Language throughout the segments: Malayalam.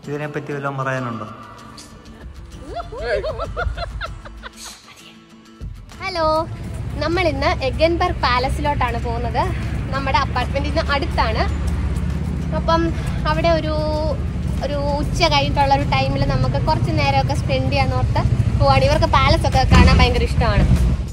ഇതിനെപ്പറ്റി വല്ലതും പറയാനുണ്ടോ ഹലോ നമ്മൾ ഇന്ന് എഗൻബർഗ് പാലസിലോട്ടാണ് പോകുന്നത് നമ്മുടെ അപ്പാർട്ട്മെന്റിന് അടുത്താണ് അപ്പം അവിടെ ഒരു ഒരു ഉച്ച കഴിഞ്ഞിട്ടുള്ള ഒരു ടൈമിൽ നമുക്ക് കുറച്ച് നേരമൊക്കെ സ്പെൻഡ് ചെയ്യാന്നോർത്ത് പോവാണ് ഇവർക്ക് പാലസ് ഒക്കെ കാണാൻ ഭയങ്കര ഇഷ്ടമാണ്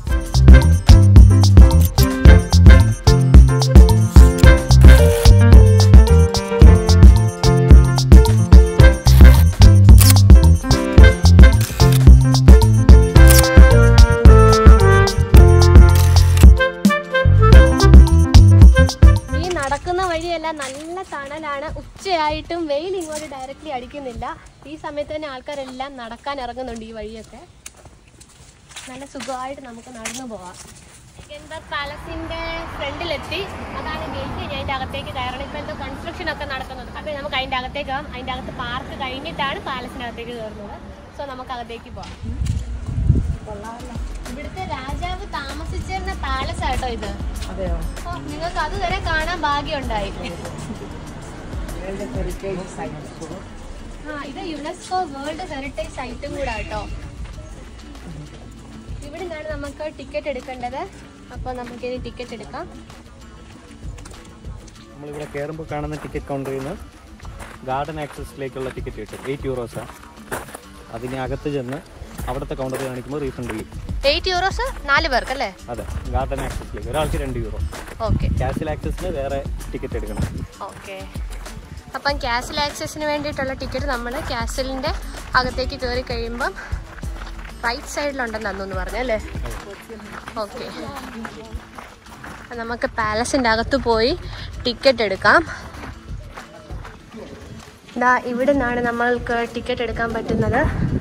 ഈ നടക്കുന്ന വഴിയെല്ലാം നല്ല തണലാണ് ഉച്ചയായിട്ടും വെയിൽ ഇങ്ങോട്ട് ഡയറക്റ്റ്ലി അടിക്കുന്നില്ല ഈ സമയത്ത് തന്നെ ആൾക്കാരെല്ലാം നടക്കാൻ ഇറങ്ങുന്നുണ്ട് ഈ വഴിയൊക്കെ നല്ല സുഖമായിട്ട് നമുക്ക് നടന്നു പോവാം സെക്കൻഡർ പാലസിന്റെ ഫ്രണ്ടിലെത്തി അതാണ് ഗേറ്റ് ഞാൻ അതിന്റെ അകത്തേക്ക് കയറണം ഇപ്പൊ എന്തോ കൺസ്ട്രക്ഷൻ ഒക്കെ നടക്കുന്നത് അപ്പൊ നമുക്ക് അതിന്റെ അകത്തേക്ക് പോകാം അതിന്റെ അകത്ത് പാർക്ക് കഴിഞ്ഞിട്ടാണ് പാലസിനകത്തേക്ക് കയറുന്നത് സോ നമുക്ക് അകത്തേക്ക് പോവാം ഇവിടുത്തെ രാജാവ് താമസിച്ചിരുന്ന പാലസ് ആട്ടോ ഇത് അതെയോ അപ്പൊ നിങ്ങൾക്ക് അതുവരെ കാണാൻ ഭാഗ്യമുണ്ടായി വേൾഡ് ഹെറിറ്റേജ് സൈറ്റ് ആ ഇത് യുനെസ്കോ വേൾഡ് ഹെറിറ്റേജ് സൈറ്റും കൂടെ കേട്ടോ ഇവിടെ നിന്നാണ് നമുക്ക് ടിക്കറ്റ് എടുക്കേണ്ടത് അപ്പോൾ നമുക്കിനി ടിക്കറ്റ് എടുക്കാം നമ്മളിവിടെ കയറുമ്പോൾ കാണുന്ന ടിക്കറ്റ് കൗണ്ടറിൽ നിന്ന് ഗാർഡൻ ആക്സസിലേക്കുള്ള ടിക്കറ്റ് കിട്ടും എയ്റ്റ് യൂറോസാണ് അതിന് അകത്ത് ചെന്ന് അവിടുത്തെ കൗണ്ടറിൽ കാണിക്കുമ്പോൾ റീഫണ്ട് ചെയ്യും എയ്റ്റ് യൂറോസ് നാല് പേർക്ക് അല്ലേ അതെ ഗാർഡൻ ആക്സസിലേക്ക് ഒരാൾക്ക് രണ്ട് യൂറോ ഓക്കെ ക്യാഷിൽ ആക്സസിന് വേറെ ടിക്കറ്റ് എടുക്കണം ഓക്കെ അപ്പം ക്യാസിൽ ആക്സസിന് വേണ്ടിയിട്ടുള്ള ടിക്കറ്റ് നമ്മൾ ക്യാസിലിൻ്റെ അകത്തേക്ക് കയറി കഴിയുമ്പം റൈറ്റ് സൈഡിലുണ്ടെന്ന് അന്നൊന്ന് പറഞ്ഞു അല്ലേ ഓക്കെ നമുക്ക് പാലസിൻ്റെ അകത്ത് പോയി ടിക്കറ്റ് എടുക്കാം ദാ ഇവിടെ നിന്നാണ് നമ്മൾക്ക് ടിക്കറ്റ് എടുക്കാൻ പറ്റുന്നത്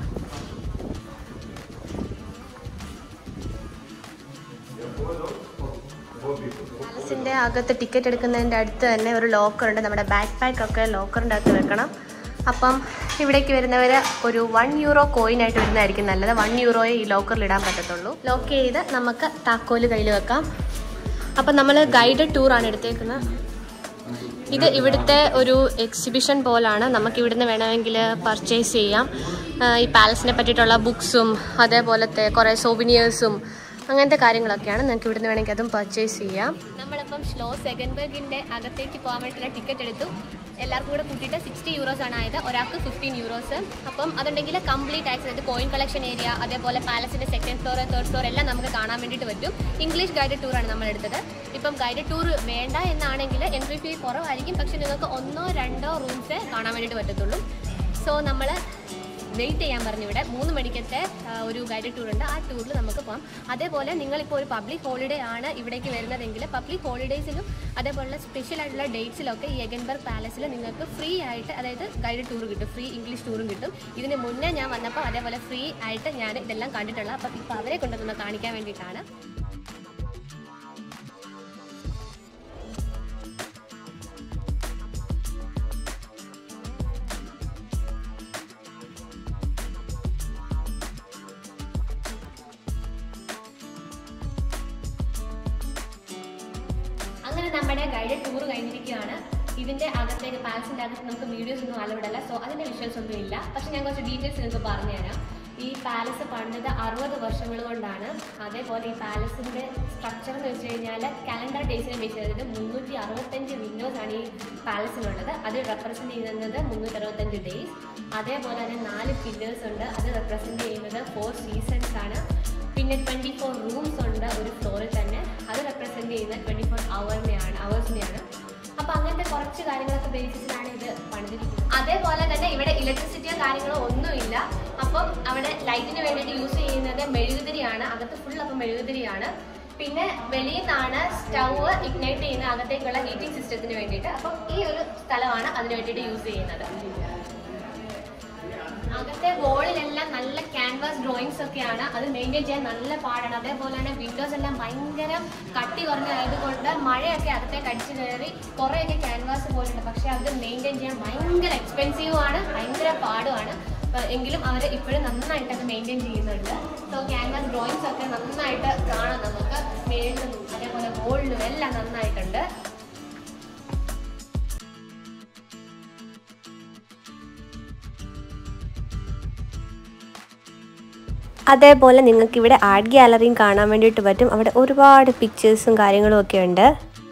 പാലസിന്റെ അകത്ത് ടിക്കറ്റ് എടുക്കുന്നതിന്റെ അടുത്ത് തന്നെ ഒരു ലോക്കർ ഉണ്ട് നമ്മുടെ ബാക്ക് പാക്ക് ഒക്കെ ലോക്കറിന്റെ അകത്ത് വെക്കണം അപ്പം ഇവിടേക്ക് വരുന്നവർ ഒരു വൺ യൂറോ കോയിൻ ആയിട്ട് വരുന്നതായിരിക്കും നല്ലത് വൺ യൂറോയെ ഈ ലോക്കറിൽ ഇടാൻ പറ്റത്തുള്ളൂ ലോക്ക് ചെയ്ത് നമുക്ക് താക്കോല് കയ്യിൽ വെക്കാം അപ്പം നമ്മൾ ഗൈഡഡ് ടൂറാണ് എടുത്തേക്കുന്നത് ഇത് ഇവിടുത്തെ ഒരു എക്സിബിഷൻ പോലാണ് നമുക്ക് ഇവിടുന്ന് വേണമെങ്കിൽ പർച്ചേസ് ചെയ്യാം ആ, ഈ പാലസിനെ പറ്റിയിട്ടുള്ള ബുക്സും അതേപോലത്തെ കുറേ സോവിനിയേഴ്സും അങ്ങനത്തെ കാര്യങ്ങളൊക്കെയാണ് നിങ്ങൾക്ക് ഇവിടുന്ന് വേണമെങ്കിൽ അതും പർച്ചേസ് ചെയ്യാം നമ്മളിപ്പം സ്ലോ സെഗൻബർഗിന്റെ അകത്തേക്ക് പോകാൻ വേണ്ടിയിട്ടുള്ള ടിക്കറ്റ് എടുത്തു എല്ലാവർക്കും കൂടെ കൂട്ടിയിട്ട് സിക്സ്റ്റി യൂറോസ് ആണ് ആയത് ഒരാൾക്ക് ഫിഫ്റ്റീൻ യൂറോസ് അപ്പം അതുണ്ടെങ്കിൽ കംപ്ലീറ്റ് ആക്സസ് അതായത് കോയിൻ കളക്ഷൻ ഏരിയ അതേപോലെ പാലസിന്റെ സെക്കൻഡ് ഫ്ലോർ തേർഡ് ഫ്ലോർ എല്ലാം നമുക്ക് കാണാൻ വേണ്ടിയിട്ട് പറ്റും ഇംഗ്ലീഷ് ഗൈഡഡ് ടൂറാണ് നമ്മൾ എടുത്തത് ഇപ്പം ഗൈഡഡ് ടൂർ വേണ്ട എന്നാണെങ്കിൽ എൻട്രി ഫീ കുറവായിരിക്കും പക്ഷെ നിങ്ങൾക്ക് ഒന്നോ രണ്ടോ റൂംസേ കാണാൻ വേണ്ടിയിട്ട് പറ്റത്തുള്ളൂ സോ നമ്മൾ വെയിറ്റ് ചെയ്യാൻ പറഞ്ഞു ഇവിടെ മൂന്ന് മണിക്കത്തെ ആ, ഒരു ഗൈഡഡ് ടൂർ ഉണ്ട് ആ ടൂറിൽ നമുക്ക് പോകാം അതേപോലെ നിങ്ങളിപ്പോൾ ഒരു പബ്ലിക് ഹോളിഡേ ആണ് ഇവിടേക്ക് വരുന്നതെങ്കിൽ പബ്ലിക് ഹോളിഡേയ്സിലും അതേപോലെ സ്പെഷ്യൽ ആയിട്ടുള്ള ഡേറ്റ്സിലൊക്കെ ഈ എഗൻബർഗ് പാലസിൽ നിങ്ങൾക്ക് ഫ്രീ ആയിട്ട് അതായത് ഗൈഡഡ് ടൂർ കിട്ടും ഫ്രീ ഇംഗ്ലീഷ് ടൂറും കിട്ടും ഇതിന് മുന്നേ ഞാൻ വന്നപ്പോൾ അതേപോലെ ഫ്രീ ആയിട്ട് ഞാൻ ഇതെല്ലാം കണ്ടിട്ടുള്ളത് അപ്പം ഇപ്പോൾ അവരെ കൊണ്ടുവന്ന് കാണിക്കാൻ വേണ്ടിയിട്ടാണ് അങ്ങനെ നമ്മുടെ ഗൈഡഡ് ടൂർ കഴിഞ്ഞിരിക്കുകയാണ് ഇതിന്റെ അകത്തേക്ക് പാലസിന്റെ അകത്ത് നമുക്ക് വീഡിയോസ് ഒന്നും അലവിടല്ല സോ അതിന്റെ വിഷ്വൽസ് ഒന്നും ഇല്ല പക്ഷെ ഞാൻ കുറച്ച് ഡീറ്റെയിൽസ് നിങ്ങൾക്ക് പറഞ്ഞുതരാം ഈ പാലസ് പണിത് അറുപത് വർഷങ്ങൾ കൊണ്ടാണ് അതേപോലെ ഈ പാലസിന്റെ സ്ട്രക്ചർ എന്ന് വെച്ച് കഴിഞ്ഞാൽ കലണ്ടർ ഡേയ്സിനെ ബേസ് ചെയ്തിട്ട് മുന്നൂറ്റി അറുപത്തഞ്ച് വിൻഡോസ് ആണ് ഈ പാലസിനുള്ളത് അത് റെപ്രസെന്റ് ചെയ്യുന്നത് മുന്നൂറ്റി അറുപത്തഞ്ച് ഡേയ്സ് അതേപോലെ തന്നെ നാല് പില്ലേഴ്സ് ഉണ്ട് അത് റെപ്രസെന്റ് ചെയ്യുന്നത് ഫോർ സീസൺസ് ആണ് പിന്നെ ട്വൻറ്റി ഫോർ റൂംസ് ഉണ്ട് ഒരു ഫ്ലോറിൽ തന്നെ അത് റെപ്രസെന്റ് ചെയ്യുന്നത് ട്വൻറ്റി ഫോർ അവറിനെയാണ് അവേഴ്സിനെയാണ് അപ്പൊ അങ്ങനത്തെ കുറച്ച് കാര്യങ്ങളൊക്കെ ബേസിസിലാണ് ഇത് പണിതിരിക്കുന്നത് അതേപോലെ തന്നെ ഇവിടെ ഇലക്ട്രിസിറ്റിയോ കാര്യങ്ങളോ ഒന്നുമില്ല അപ്പം അവിടെ ലൈറ്റിന് വേണ്ടിയിട്ട് യൂസ് ചെയ്യുന്നത് മെഴുകുതിരിയാണ് അകത്ത് ഫുൾ അപ്പം മെഴുകുതിരിയാണ് പിന്നെ വെളിയിൽ നിന്നാണ് സ്റ്റൗവ് ഇഗ്നൈറ്റ് ചെയ്യുന്ന അകത്തേക്കുള്ള ഹീറ്റിംഗ് സിസ്റ്റത്തിന് വേണ്ടിയിട്ട് അപ്പം ഈ ഒരു സ്ഥലമാണ് അതിന് വേണ്ടിയിട്ട് യൂസ് ചെയ്യുന്നത് അകത്തെ വോളിലെല്ലാം നല്ല ക്യാൻവാസ് ഡ്രോയിങ്സ് ഒക്കെയാണ് അത് മെയിൻറ്റെയിൻ ചെയ്യാൻ നല്ല പാടാണ് അതേപോലെ തന്നെ വിൻഡോസ് എല്ലാം ഭയങ്കര കട്ടി കുറഞ്ഞതായതുകൊണ്ട് മഴയൊക്കെ അകത്തേക്ക് അടിച്ചു കയറി കുറേയൊക്കെ ക്യാൻവാസ് പോലുണ്ട് പക്ഷെ അത് മെയിൻറ്റെയിൻ ചെയ്യാൻ ഭയങ്കര എക്സ്പെൻസീവ് ആണ് ഭയങ്കര പാടുമാണ് അപ്പൊ എങ്കിലും അവർ ഇപ്പോഴും നന്നായിട്ട് അത് മെയിൻറ്റെയിൻ ചെയ്യുന്നുണ്ട് സോ ക്യാൻവാസ് ഡ്രോയിങ്സ് ഒക്കെ നന്നായിട്ട് കാണാം നമുക്ക് മേളിലും അതേപോലെ വോളിലും എല്ലാം നന്നായിട്ടുണ്ട് അതേപോലെ നിങ്ങൾക്ക് ഇവിടെ ആർട്ട് ഗാലറിയും കാണാൻ വേണ്ടിയിട്ട് പറ്റും അവിടെ ഒരുപാട് പിക്ചേഴ്സും കാര്യങ്ങളും ഒക്കെ ഉണ്ട്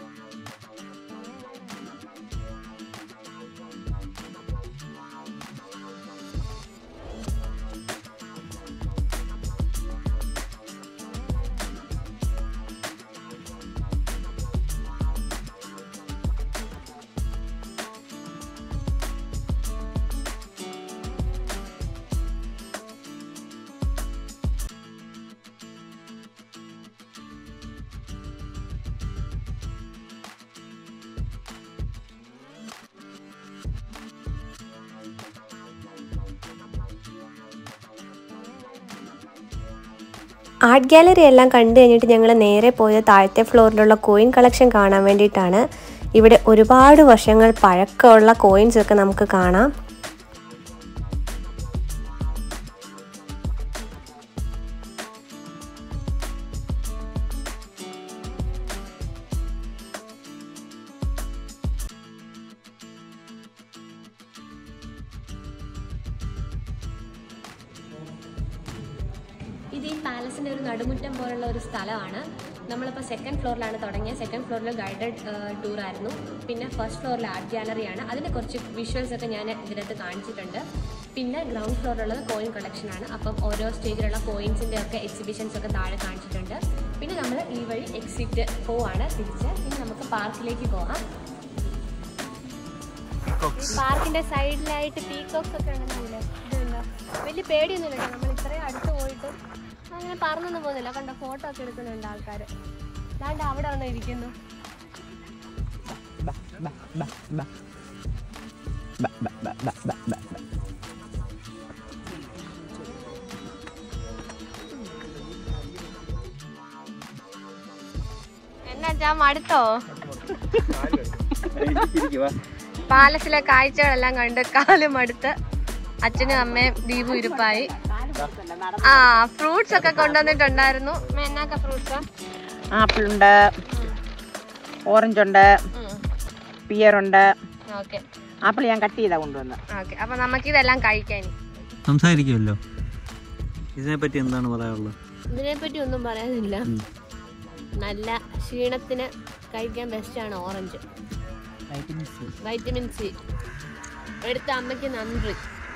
ആർട്ട് ഗാലറി എല്ലാം കണ്ടു കഴിഞ്ഞിട്ട് ഞങ്ങൾ നേരെ പോയത് താഴത്തെ ഫ്ലോറിലുള്ള കോയിൻ കളക്ഷൻ കാണാൻ വേണ്ടിയിട്ടാണ് ഇവിടെ ഒരുപാട് വർഷങ്ങൾ പഴക്കമുള്ള കോയിൻസ് ഒക്കെ നമുക്ക് കാണാം ഇത് ഈ പാലസിന്റെ ഒരു നടുമുറ്റം പോലുള്ള ഒരു സ്ഥലമാണ് നമ്മളിപ്പോൾ സെക്കൻഡ് ഫ്ലോറിലാണ് തുടങ്ങിയത് സെക്കൻഡ് ഫ്ലോറിൽ ഗൈഡഡ് ടൂർ ആയിരുന്നു പിന്നെ ഫസ്റ്റ് ഫ്ലോറിൽ ആർട്ട് ഗാലറിയാണ് അതിൻ്റെ കുറച്ച് വിഷ്വൽസ് ഒക്കെ ഞാൻ ഇതിനകത്ത് കാണിച്ചിട്ടുണ്ട് പിന്നെ ഗ്രൗണ്ട് ഫ്ലോറിലുള്ളത് കോയിൻ കളക്ഷൻ ആണ് അപ്പം ഓരോ സ്റ്റേജിലുള്ള കോയിൻസിൻ്റെ ഒക്കെ എക്സിബിഷൻസ് ഒക്കെ താഴെ കാണിച്ചിട്ടുണ്ട് പിന്നെ നമ്മൾ ഈ വഴി എക്സിറ്റ് പോവാണ് തിരിച്ച് ഇനി നമുക്ക് പാർക്കിലേക്ക് പോകാം പാർക്കിന്റെ സൈഡിലായിട്ട് പീകോക്സ് ഒക്കെ ഉണ്ടെന്നില്ലേ ഇതുണ്ടോ വലിയ പേടിയൊന്നുമില്ല കേട്ടോ നമ്മൾ ഇത്രയും അടുത്ത് പോയിട്ട് അങ്ങനെ പറന്നൊന്നും പോകുന്നില്ല കണ്ടോ ഫോട്ടോ ഒക്കെ എടുക്കുന്നുണ്ട് ആൾക്കാർ അതാണ്ട് അവിടെ വന്ന് ഇരിക്കുന്നു എന്നാ മടുത്തോ പാലസിലെ കാഴ്ചകളെല്ലാം കണ്ട് കാലും അടുത്ത് അച്ഛനും അമ്മയും ദീപു ഇരിപ്പായി ആ ഫ്രൂട്ട്സ് ഒക്കെ കൊണ്ടുവന്നിട്ടുണ്ടായിരുന്നു അമ്മ എന്നാക്ക ഫ്രൂട്ട്സ് ആപ്പിൾ ഉണ്ട് ഓറഞ്ച് ഉണ്ട് പിയർ ഉണ്ട് ഓക്കെ ആപ്പിൾ ഞാൻ കട്ട് ചെയ്താ കൊണ്ടുവന്ന് ഓക്കെ അപ്പൊ നമുക്ക് ഇതെല്ലാം കഴിക്കാൻ സംസാരിക്കുമല്ലോ ഇതിനെപ്പറ്റി എന്താണ് പറയാനുള്ളത് ഇതിനെപ്പറ്റി ഒന്നും പറയാനില്ല നല്ല ക്ഷീണത്തിന് കഴിക്കാൻ ബെസ്റ്റാണ് ഓറഞ്ച് വൈറ്റമിൻ സി എടുത്ത അമ്മയ്ക്ക് നന്ദി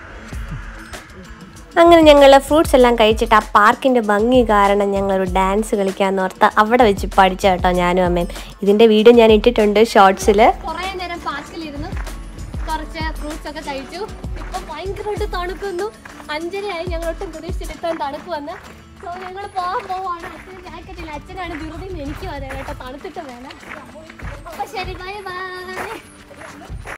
അങ്ങനെ ഞങ്ങൾ ഫ്രൂട്ട്സ് എല്ലാം കഴിച്ചിട്ട് ആ പാർക്കിന്റെ ഭംഗി കാരണം ഞങ്ങൾ ഒരു ഡാൻസ് കളിക്കാന്ന് ഓർത്ത് അവിടെ വെച്ച് പഠിച്ച കേട്ടോ ഞാനും അമ്മയും ഇതിന്റെ വീഡിയോ ഞാൻ ഇട്ടിട്ടുണ്ട് ഷോർട്സിൽ കുറേ നേരം പാർക്കിലിരുന്നു കുറച്ച് ഫ്രൂട്ട്സ് ഒക്കെ കഴിച്ചു ഇപ്പൊ ഭയങ്കരമായിട്ട് തണുക്കുന്നു അഞ്ചരയായി ഞങ്ങൾ ഒട്ടും പ്രതീക്ഷിച്ചിട്ട് ഇത്രയും തണുപ്പ് വന്ന് സോ ഞങ്ങൾ പോകാൻ പോവാണ് അച്ഛന് ജാക്കറ്റില്ല അച്ഛനാണ് ധൃതി എനിക്കും അതെ കേട്ടോ തണുത്തിട്ട് വേണം അപ്പൊ ശരി ബൈ ബൈ